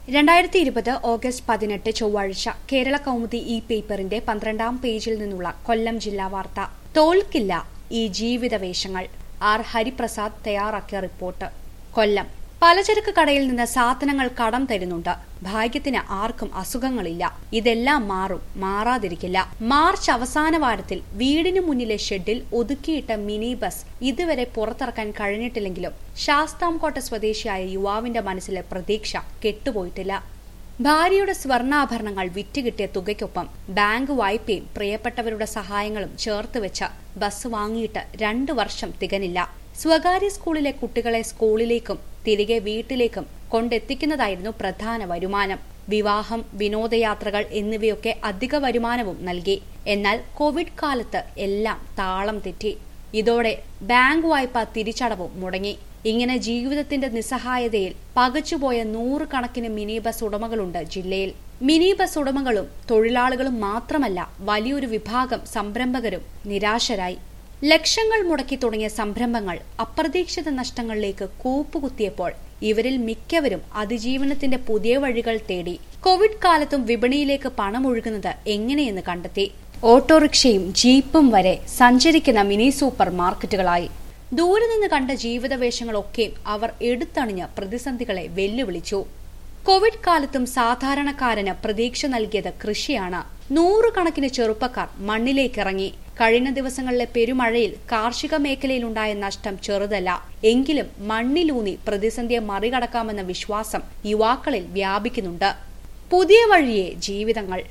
രണ്ടായിരത്തി ഇരുപത് ഓഗസ്റ്റ് പതിനെട്ട് ചൊവ്വാഴ്ച കേരള കൗമുദി ഇ പേപ്പറിന്റെ പന്ത്രണ്ടാം പേജിൽ നിന്നുള്ള കൊല്ലം ജില്ലാ വാർത്ത തോൽക്കില്ല ഈ ജീവിതവേഷങ്ങൾ ആർ ഹരിപ്രസാദ് തയ്യാറാക്കിയ റിപ്പോർട്ട് കൊല്ലം പലചരക്ക് കടയിൽ നിന്ന് സാധനങ്ങൾ കടം തരുന്നുണ്ട് ഭാഗ്യത്തിന് ആർക്കും അസുഖങ്ങളില്ല ഇതെല്ലാം മാറും മാറാതിരിക്കില്ല മാർച്ച് അവസാന വാരത്തിൽ വീടിനു മുന്നിലെ ഷെഡിൽ ഒതുക്കിയിട്ട മിനി ബസ് ഇതുവരെ പുറത്തിറക്കാൻ കഴിഞ്ഞിട്ടില്ലെങ്കിലും ശാസ്താംകോട്ട സ്വദേശിയായ യുവാവിന്റെ മനസ്സിലെ പ്രതീക്ഷ കെട്ടുപോയിട്ടില്ല ഭാര്യയുടെ സ്വർണ്ണാഭരണങ്ങൾ വിറ്റുകിട്ടിയ തുകയ്ക്കൊപ്പം ബാങ്ക് വായ്പയും പ്രിയപ്പെട്ടവരുടെ സഹായങ്ങളും ചേർത്ത് ബസ് വാങ്ങിയിട്ട് രണ്ടു വർഷം തികനില്ല സ്വകാര്യ സ്കൂളിലെ കുട്ടികളെ സ്കൂളിലേക്കും തിരികെ വീട്ടിലേക്കും കൊണ്ടെത്തിക്കുന്നതായിരുന്നു പ്രധാന വരുമാനം വിവാഹം വിനോദയാത്രകൾ എന്നിവയൊക്കെ അധിക വരുമാനവും നൽകി എന്നാൽ കോവിഡ് കാലത്ത് എല്ലാം താളം തെറ്റി ഇതോടെ ബാങ്ക് വായ്പ തിരിച്ചടവും മുടങ്ങി ഇങ്ങനെ ജീവിതത്തിന്റെ നിസ്സഹായതയിൽ പകച്ചുപോയ നൂറുകണക്കിന് മിനി ബസ് ഉടമകളുണ്ട് ജില്ലയിൽ മിനി ബസ് ഉടമകളും തൊഴിലാളികളും മാത്രമല്ല വലിയൊരു വിഭാഗം സംരംഭകരും നിരാശരായി ലക്ഷങ്ങൾ മുടക്കി തുടങ്ങിയ സംരംഭങ്ങൾ അപ്രതീക്ഷിത നഷ്ടങ്ങളിലേക്ക് കൂപ്പുകുത്തിയപ്പോൾ ഇവരിൽ മിക്കവരും അതിജീവനത്തിന്റെ പുതിയ വഴികൾ തേടി കോവിഡ് കാലത്തും വിപണിയിലേക്ക് പണമൊഴുകുന്നത് എങ്ങനെയെന്ന് കണ്ടെത്തി ഓട്ടോറിക്ഷയും ജീപ്പും വരെ സഞ്ചരിക്കുന്ന മിനി സൂപ്പർ മാർക്കറ്റുകളായി ദൂരെ നിന്ന് കണ്ട ജീവിതവേഷങ്ങളൊക്കെ അവർ എടുത്തണിഞ്ഞ് പ്രതിസന്ധികളെ വെല്ലുവിളിച്ചു കോവിഡ് കാലത്തും സാധാരണക്കാരന് പ്രതീക്ഷ നൽകിയത് കൃഷിയാണ് നൂറുകണക്കിന് ചെറുപ്പക്കാർ മണ്ണിലേക്കിറങ്ങി കഴിഞ്ഞ ദിവസങ്ങളിലെ പെരുമഴയിൽ കാർഷിക മേഖലയിലുണ്ടായ നഷ്ടം ചെറുതല്ല എങ്കിലും മണ്ണിലൂന്നി പ്രതിസന്ധിയെ മറികടക്കാമെന്ന വിശ്വാസം യുവാക്കളിൽ വ്യാപിക്കുന്നുണ്ട് പുതിയ വഴിയെ ജീവിതങ്ങൾ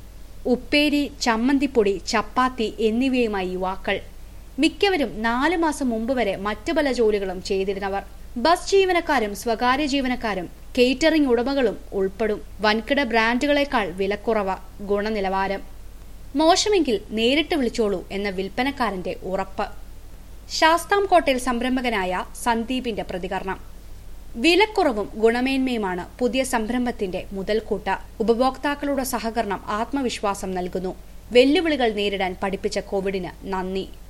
ഉപ്പേരി ചമ്മന്തിപ്പൊടി ചപ്പാത്തി എന്നിവയുമായി യുവാക്കൾ മിക്കവരും നാല് മാസം മുമ്പ് വരെ മറ്റു പല ജോലികളും ചെയ്തിരുന്നവർ ബസ് ജീവനക്കാരും സ്വകാര്യ ജീവനക്കാരും കേറ്ററിംഗ് ഉടമകളും ഉൾപ്പെടും വൻകിട ബ്രാൻഡുകളെക്കാൾ വിലക്കുറവ് ഗുണനിലവാരം മോശമെങ്കിൽ നേരിട്ട് വിളിച്ചോളൂ എന്ന വിൽപ്പനക്കാരന്റെ ഉറപ്പ് ശാസ്താംകോട്ടയിൽ സംരംഭകനായ സന്ദീപിന്റെ പ്രതികരണം വിലക്കുറവും ഗുണമേന്മയുമാണ് പുതിയ സംരംഭത്തിന്റെ മുതൽക്കൂട്ട് ഉപഭോക്താക്കളുടെ സഹകരണം ആത്മവിശ്വാസം നൽകുന്നു വെല്ലുവിളികൾ നേരിടാൻ പഠിപ്പിച്ച കോവിഡിന് നന്ദി